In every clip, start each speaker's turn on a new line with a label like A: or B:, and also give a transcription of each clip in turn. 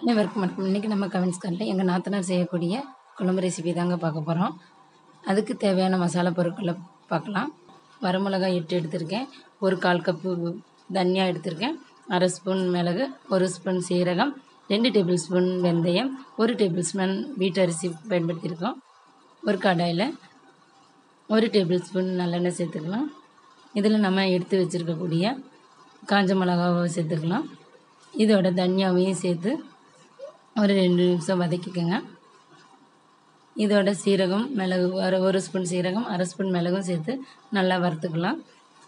A: அனைவருக்கும் வணக்கம் இன்றைக்கி நம்ம கமெண்ட்ஸ் கார்டில் எங்கள் நாத்தனார் செய்யக்கூடிய குழம்பு ரெசிபி தாங்க பார்க்க போகிறோம் அதுக்கு தேவையான மசாலா பொருட்களை பார்க்கலாம் வரமிளகாய் எட்டு எடுத்திருக்கேன் ஒரு கால் கப்பு தனியா எடுத்திருக்கேன் அரை ஸ்பூன் மிளகு ஒரு ஸ்பூன் சீரகம் ரெண்டு டேபிள் ஸ்பூன் வெந்தயம் ஒரு டேபிள் ஸ்பூன் வீட்டரிசி பயன்படுத்தியிருக்கோம் ஒரு கடாயில் ஒரு டேபிள் ஸ்பூன் நல்லெண்ணெய் சேர்த்துக்கலாம் இதில் நம்ம எடுத்து வச்சுருக்கக்கூடிய காஞ்ச மிளகாவை சேர்த்துக்கலாம் இதோட தனியாவையும் சேர்த்து ஒரு ரெண்டு நிமிஷம் வதக்கிக்கோங்க இதோட சீரகம் மிளகு ஒரு ஒரு ஸ்பூன் சீரகம் அரை ஸ்பூன் மிளகும் சேர்த்து நல்லா வறுத்துக்கலாம்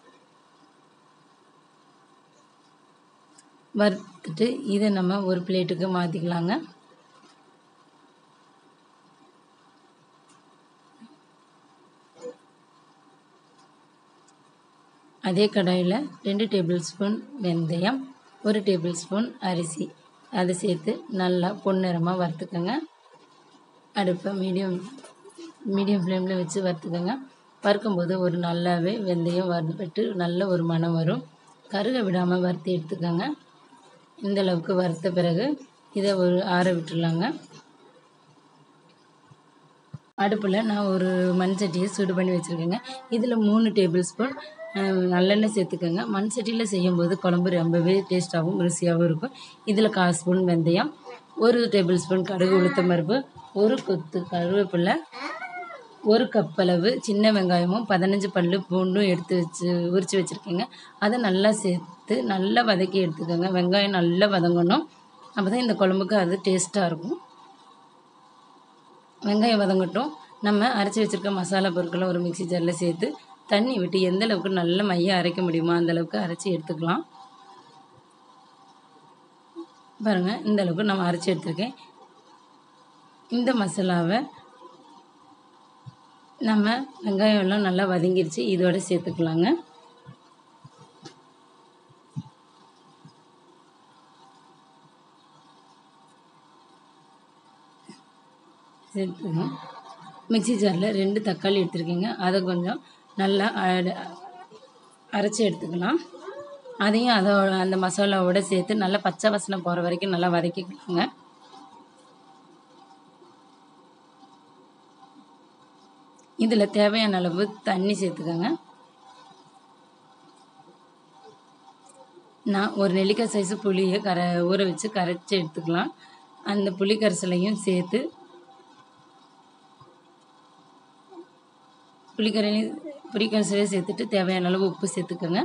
A: வறுத்துட்டு இதை நம்ம ஒரு பிளேட்டுக்கு மாற்றிக்கலாங்க அதே கடாயில் ரெண்டு டேபிள் ஸ்பூன் வெந்தயம் ஒரு டேபிள் ஸ்பூன் அரிசி அதை சேர்த்து நல்லா பொன்னிறமாக வறுத்துக்கோங்க அடுப்பை மீடியம் மீடியம் ஃப்ளேமில் வச்சு வறுத்துக்கோங்க வறுக்கும்போது ஒரு நல்லாவே வெந்தயம் வறுப்பட்டு நல்ல ஒரு மணம் வரும் கருக விடாமல் வறுத்து எடுத்துக்கோங்க இந்த அளவுக்கு வறுத்த பிறகு இதை ஒரு ஆற விட்டுடலாங்க அடுப்பில் நான் ஒரு மண் சட்டியை சூடு பண்ணி வச்சுருக்கேங்க இதில் மூணு டேபிள் ஸ்பூன் நல்லெண்ணெய் சேர்த்துக்கோங்க மண் சட்டியில் செய்யும்போது குழம்பு ரொம்பவே டேஸ்ட்டாகவும் ருசியாகவும் இருக்கும் இதில் கால் ஸ்பூன் வெந்தயம் ஒரு டேபிள் ஸ்பூன் கடுகு உளுத்தம் பருப்பு ஒரு கொத்து கருவேப்பிலை ஒரு கப் அளவு சின்ன வெங்காயமும் பதினஞ்சு பல் பூண்டும் எடுத்து வச்சு உரித்து வச்சுருக்கேங்க அதை நல்லா சேர்த்து நல்லா வதக்கி எடுத்துக்கோங்க வெங்காயம் நல்லா வதங்கணும் அப்போ தான் இந்த குழம்புக்கு அது டேஸ்ட்டாக இருக்கும் வெங்காயம் வதங்கட்டும் நம்ம அரைச்சி வச்சுருக்க மசாலா பொருட்களை ஒரு மிக்சி ஜாரில் சேர்த்து தண்ணி விட்டு எந்த அளவுக்கு நல்ல மையம் அரைக்க முடியுமோ அந்த அளவுக்கு அரைச்சி எடுத்துக்கலாம் பாருங்கள் இந்த அளவுக்கு நம்ம அரைச்சி எடுத்துருக்கேன் இந்த மசாலாவை நம்ம வெங்காயம் எல்லாம் நல்லா வதங்கிருச்சு இதோட சேர்த்துக்கலாங்க சேர்த்துங்க மிக்சி ஜாரில் ரெண்டு தக்காளி எடுத்துருக்கீங்க அதை கொஞ்சம் நல்லா அரைச்சி எடுத்துக்கலாம் அதையும் அதோட அந்த மசாலாவோட சேர்த்து நல்லா பச்சை வாசனை போகிற வரைக்கும் நல்லா வதக்கிக்கலாங்க இதில் தேவையான அளவு தண்ணி சேர்த்துக்கோங்க நான் ஒரு நெல்லிக்காய் சைஸு புளியை கரை ஊற வச்சு கரைச்சி எடுத்துக்கலாம் அந்த புளி கரைசலையும் சேர்த்து புளிக்கரையிலையும் புளிக்கரைசலையும் சேர்த்துட்டு தேவையான அளவு உப்பு சேர்த்துக்கோங்க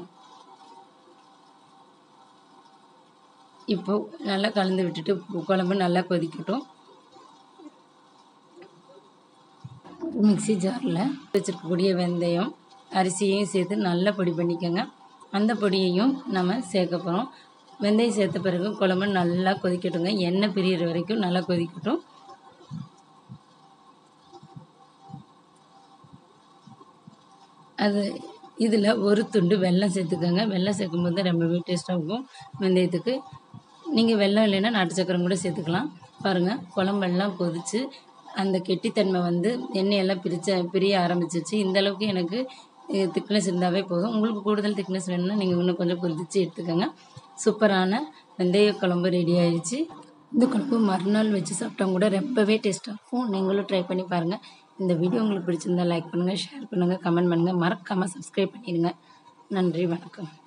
A: இப்போ நல்லா கலந்து விட்டுட்டு குழம்பு நல்லா கொதிக்கட்டும் மிக்சி ஜாரில் வச்சுருக்கக்கூடிய வெந்தயம் அரிசியையும் சேர்த்து நல்லா பொடி பண்ணிக்கோங்க அந்த பொடியையும் நம்ம சேர்க்க போகிறோம் வெந்தயம் சேர்த்த பிறகு குழம்பு நல்லா கொதிக்கட்டுங்க எண்ணெய் பிரியிற வரைக்கும் நல்லா கொதிக்கட்டும் அது இதில் ஒரு துண்டு வெல்லம் சேர்த்துக்கோங்க வெல்லம் சேர்க்கும்போது ரொம்பவே டேஸ்ட்டாக இருக்கும் வெந்தயத்துக்கு நீங்கள் வெல்லம் இல்லைன்னா நாட்டு சக்கரம் கூட சேர்த்துக்கலாம் பாருங்கள் குழம்பெல்லாம் கொதித்து அந்த கெட்டித்தன்மை வந்து எண்ணெயெல்லாம் பிரிச்ச பிரிய ஆரம்பிச்சிச்சு இந்த அளவுக்கு எனக்கு திக்னஸ் இருந்தாவே போதும் உங்களுக்கு கூடுதல் திக்னஸ் வேணும்னா நீங்கள் இன்னும் கொஞ்சம் கொதித்து எடுத்துக்கோங்க சூப்பரான வெந்தய குழம்பு ரெடி ஆயிடுச்சு இந்த குழம்பு மறுநாள் வச்சு சாப்பிட்டா கூட ரொம்பவே டேஸ்ட்டாக இருக்கும் நீங்களும் ட்ரை பண்ணி பாருங்கள் இந்த வீடியோ உங்களுக்கு பிடிச்சிருந்தா லைக் பண்ணுங்கள் ஷேர் பண்ணுங்கள் கமெண்ட் பண்ணுங்கள் மறக்காமல் சப்ஸ்கிரைப் பண்ணிடுங்க நன்றி வணக்கம்